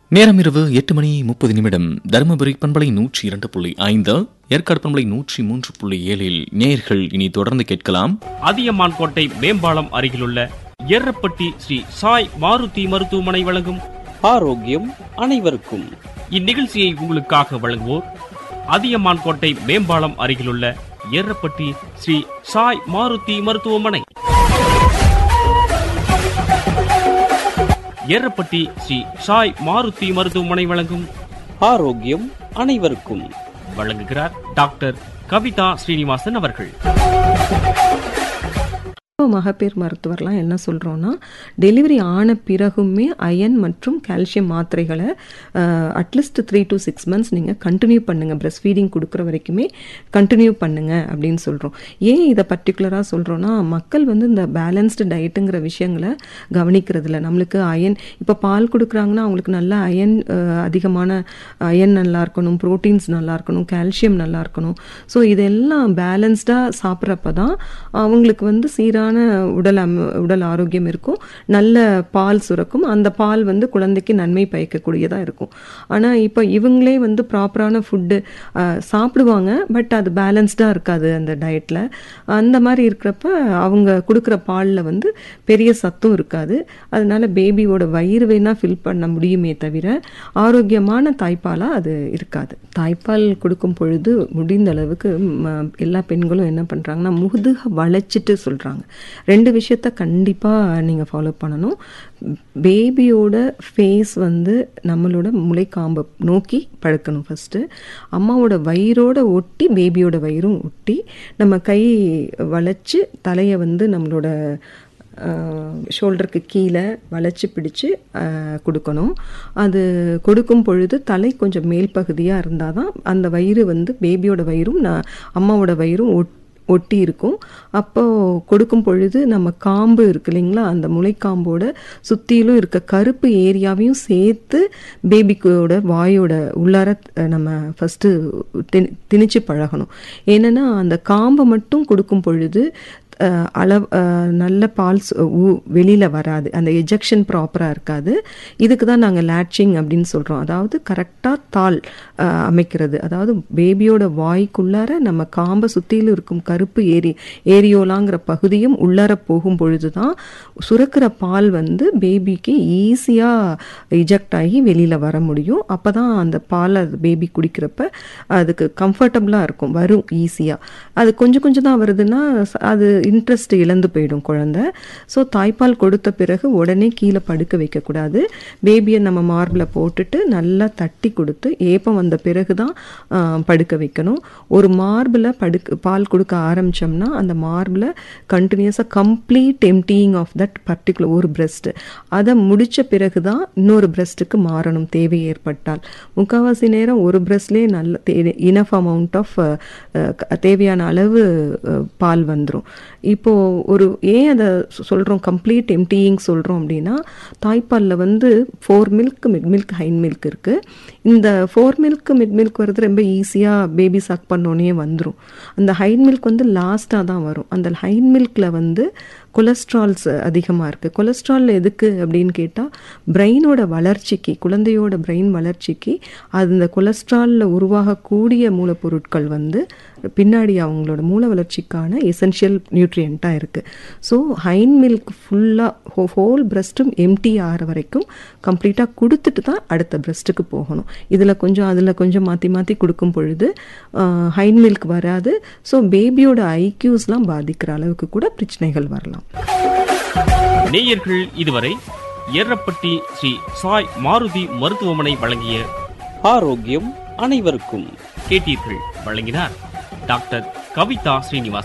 நேரம் இரவு எட்டு மணி முப்பது நிமிடம் தருமபுரி பண்பலை நூற்றி இரண்டு புள்ளி ஐந்து ஏற்காடு பண்பலை நூற்றி மூன்று புள்ளி ஏழில் நேர்கள் இனி தொடர்ந்து கேட்கலாம் அதியமான் கோட்டை மேம்பாலம் அருகிலுள்ள எர்ரப்பட்டி ஸ்ரீ சாய் மாருதி மருத்துவமனை வழங்கும் ஆரோக்கியம் அனைவருக்கும் இந்நிகழ்ச்சியை உங்களுக்காக வழங்குவோர் அதியமான் கோட்டை மேம்பாலம் அருகிலுள்ள எர்ரப்பட்டி ஸ்ரீ சாய் மாருதி மருத்துவமனை எர்ரப்பட்டி ஸ்ரீ சாய் மாருதி மருத்துவமனை வழங்கும் ஆரோக்கியம் அனைவருக்கும் வழங்குகிறார் டாக்டர் கவிதா ஸ்ரீனிவாசன் அவர்கள் இப்போ மகப்பேறு மருத்துவர்லாம் என்ன சொல்கிறோன்னா டெலிவரி ஆன பிறகுமே அயன் மற்றும் கால்சியம் மாத்திரைகளை at least three to six months நீங்கள் கண்டினியூ பண்ணுங்கள் பிரஸ்ட் ஃபீடிங் கொடுக்குற வரைக்குமே கண்டினியூ பண்ணுங்க அப்படின்னு சொல்கிறோம் ஏன் இதை பர்டிகுலராக சொல்கிறோன்னா மக்கள் வந்து இந்த பேலன்ஸ்டு டயட்டுங்கிற விஷயங்களை கவனிக்கிறதில்ல நம்மளுக்கு அயன் இப்போ பால் கொடுக்குறாங்கன்னா அவங்களுக்கு நல்ல அயன் அதிகமான அயன் நல்லா இருக்கணும் ப்ரோட்டீன்ஸ் நல்லா இருக்கணும் கால்சியம் நல்லா இருக்கணும் ஸோ இதெல்லாம் பேலன்ஸ்டாக சாப்பிட்றப்ப தான் அவங்களுக்கு வந்து சீரான உடல் அம் உடல் ஆரோக்கியம் இருக்கும் நல்ல பால் சுரக்கும் அந்த பால் வந்து குழந்தைக்கு நன்மை பயக்கக்கூடியதாக இருக்கும் ஆனால் இப்போ இவங்களே வந்து ப்ராப்பரான ஃபுட்டு சாப்பிடுவாங்க பட் அது பேலன்ஸ்டாக இருக்காது அந்த டயட்டில் அந்த மாதிரி இருக்கிறப்ப அவங்க கொடுக்குற பாலில் வந்து பெரிய சத்தும் இருக்காது அதனால பேபியோட வயிறு வேணால் ஃபில் பண்ண முடியுமே தவிர ஆரோக்கியமான தாய்ப்பாலாக அது இருக்காது தாய்ப்பால் கொடுக்கும் பொழுது முடிந்த அளவுக்கு ம- எல்லா பெண்களும் என்ன பண்ணுறாங்கன்னா முதுக வளைச்சிட்டு சொல்கிறாங்க ரெண்டு விஷயத்த கண்டிப்பாக நீங்கள் ஃபாலோ பண்ணணும் பேபியோட ஃபேஸ் வந்து நம்மளோட முளைக்காம்பை நோக்கி பழக்கணும் ஃபஸ்ட்டு அம்மாவோட வயிறோட ஒட்டி பேபியோட வயிறும் ஒட்டி நம்ம கை வளைச்சு தலையை வந்து நம்மளோட ஷோல்டருக்கு கீழே வளைச்சி பிடிச்சு அஹ், கொடுக்கணும் அது கொடுக்கும் பொழுது தலை கொஞ்சம் மேல் பகுதியாக இருந்தால் தான் அந்த வயிறு வந்து பேபியோட வயிறும் நான் அம்மாவோட வயிறும் ஒட் ஒட்டி இருக்கும் அப்போ கொடுக்கும் பொழுது நம்ம காம்பு இருக்கு இல்லைங்களா அந்த முளைக்காம்போட சுற்றிலும் இருக்க கருப்பு ஏரியாவையும் சேர்த்து பேபிக்கோட வாயோட உள்ளார அஹ், நம்ம ஃபஸ்ட்டு திணிச்சு பழகணும் ஏன்னா அந்த காம்பை மட்டும் கொடுக்கும் பொழுது அஹ், அளவு அஹ், நல்ல பால் வெளியில் வராது அந்த எஜெக்ஷன் ப்ராப்பராக இருக்காது இதுக்கு தான் நாங்கள் லேட்சிங் அப்படின்னு சொல்கிறோம் அதாவது கரெக்டாக தாள் அஹ், அமைக்கிறது அதாவது பேபியோட வாய்க்குள்ளார நம்ம காம்பை சுற்றிலும் இருக்கும் கருப்பு ஏரி ஏரியோலாங்கிற பகுதியும் உள்ளார போகும் பொழுது தான் சுரக்கிற பால் வந்து பேபிக்கு ஈஸியாக இஜெக்ட் ஆகி வெளியில் வர முடியும் அப்போ தான் அந்த பால் அது பேபி குடிக்கிறப்ப அதுக்கு கம்ஃபர்டபுளாக இருக்கும் வரும் ஈஸியாக அது கொஞ்சம் கொஞ்சம் தான் வருதுன்னா ச- அது இன்ட்ரெஸ்ட் இழந்து போயிடும் குழந்தை ஸோ தாய்ப்பால் கொடுத்த பிறகு உடனே கீழே படுக்க வைக்கக்கூடாது பேபியை நம்ம மார்பில் போட்டுட்டு நல்லா தட்டி கொடுத்து ஏப்பம் வந்த பிறகு தான் படுக்க வைக்கணும் ஒரு மார்பில் படுக்க பால் கொடுக்க ஆரம்பித்தோம்னா அந்த மார்பில் கண்டினியூஸாக complete emptying of that particular ஒரு பிரஸ்ட் அதை முடித்த பிறகு தான் இன்னொரு பிரஸ்ட்டுக்கு மாறணும் தேவை ஏற்பட்டால் முக்கால்வாசி நேரம் ஒரு பிரஸ்ட்லேயே நல்ல இனஃப் அமௌண்ட் ஆஃப் தேவையான அளவு அஹ், பால் வந்துடும் இப்போ ஒரு ஏன் அதை சொல்கிறோம் கம்ப்ளீட் எம்டியிங் சொல்கிறோம் அப்படின்னா தாய்ப்பாலில் வந்து fore milk mid milk hind milk இருக்குது இந்த ஃபோர் மில்க் மிட் மில்க் வர்றது ரொம்ப ஈஸியாக பேபி சக் பண்ணோன்னே வந்துடும் அந்த ஹைன் மில்க் வந்து லாஸ்ட்டாக தான் வரும் அந்த ஹைன் மில்கில் வந்து கொலஸ்ட்ரால்ஸ் அதிகமாக இருக்குது கொலஸ்ட்ரால் எதுக்கு அப்படின்னு கேட்டால் பிரெயினோட வளர்ச்சிக்கு குழந்தையோட பிரெயின் வளர்ச்சிக்கு அது இந்த கொலஸ்ட்ராலில் உருவாகக்கூடிய மூலப்பொருட்கள் வந்து பின்னாடி அவங்களோட மூல வளர்ச்சிக்கான எசென்ஷியல் நியூட்ரியண்ட்டாக இருக்குது ஸோ ஹைன் மில்க் ஃபுல்லாக ஹோல் பிரஸ்ட்டும் எம்டி ஆகிற வரைக்கும் கம்ப்ளீட்டாக கொடுத்துட்டு தான் அடுத்த பிரஸ்ட்டுக்கு போகணும் இதில் கொஞ்சம் அதில் கொஞ்சம் மாற்றி மாற்றி கொடுக்கும் பொழுது ஹைன் மில்க் வராது ஸோ பேபியோட ஐக்யூஸ்லாம் பாதிக்கிற அளவுக்கு கூட பிரச்சனைகள் வரலாம் நேயர்கள் இதுவரை எர்ரப்பட்டி ஸ்ரீ சாய் மாருதி மருத்துவமனை வழங்கிய ஆரோக்கியம் அனைவருக்கும் கேட்டீர்கள் வழங்கினார் டாக்டர் கவிதா ஸ்ரீனிவாசன்